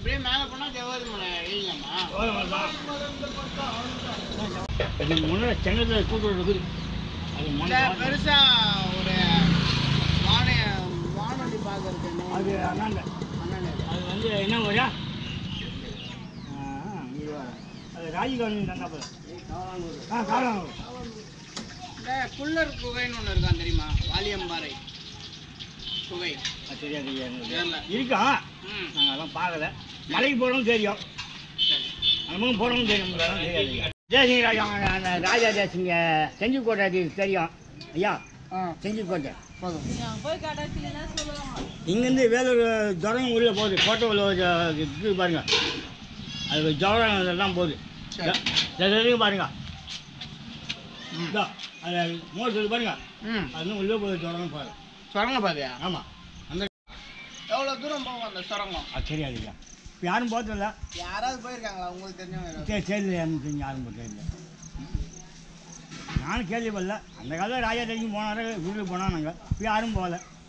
இப்படியே மேலே போனால் ஜவ்வாது மலை ஏறிங்கம்மா இதுக்கு முன்னாடி செங்கத்தில் கூட்டு இருக்குது அது இல்லை முன்னாடி பெருசாக ஒரு வானை வானொலி பார்க்கறது அது அண்ணாண்ட அண்ணன் அது வந்து என்ன வரையா அது ராஜீவ்காந்தி தந்தாப்புல ஆ காலம் இந்த குள்ளர் குகைன்னு ஒன்று இருக்கான் தெரியுமா வாலியம்பாறை குகை தெரியாது தெரியாது தெரியல இருக்கா ம் நாங்கள் அதெல்லாம் பார்க்கல மலைக்கு போகிறோம் தெரியும் சரி அந்த பக்கம் போகிறோம் தெரியும் நமக்கு அதெல்லாம் தெரியாது தேசிங்க ராஜா அந்த ராஜா தேசிங்க செஞ்சிக்கோட்டை அது தெரியும் ஐயா ஆ செஞ்சிக்கோட்டை போதும் இங்கேருந்து வேலூர் துரம் உள்ளே போகுது கோட்டை உள்ள ஒரு இது பாருங்க அது ஜவரம் இதெல்லாம் போகுது சரி. இது வரைக்கும் பாருங்க இதோ அது மோட்டர் பாருங்க ம் அது இன்னும் உள்ளே போகுது ஜவரம் பாருங்க சுரங்க பாதையா ஆமாம் அந்த எவ்வளோ தூரம் போகும் அந்த சுரங்கம் அது தெரியாது ஐயா இப்போ யாரும் போகிறதில்ல யாராவது போயிருக்காங்களா உங்களுக்கு தெரிஞ்சவங்க யாராவது? சரி சரி யாரும் தெரிஞ்சு யாரும் போகிறதில்ல நானும் கேள்விப்படல அந்த காலத்தில் ராஜா தெரிஞ்சு போனாரு வீட்டுக்கு போனால் நாங்கள் இப்போ யாரும் போகல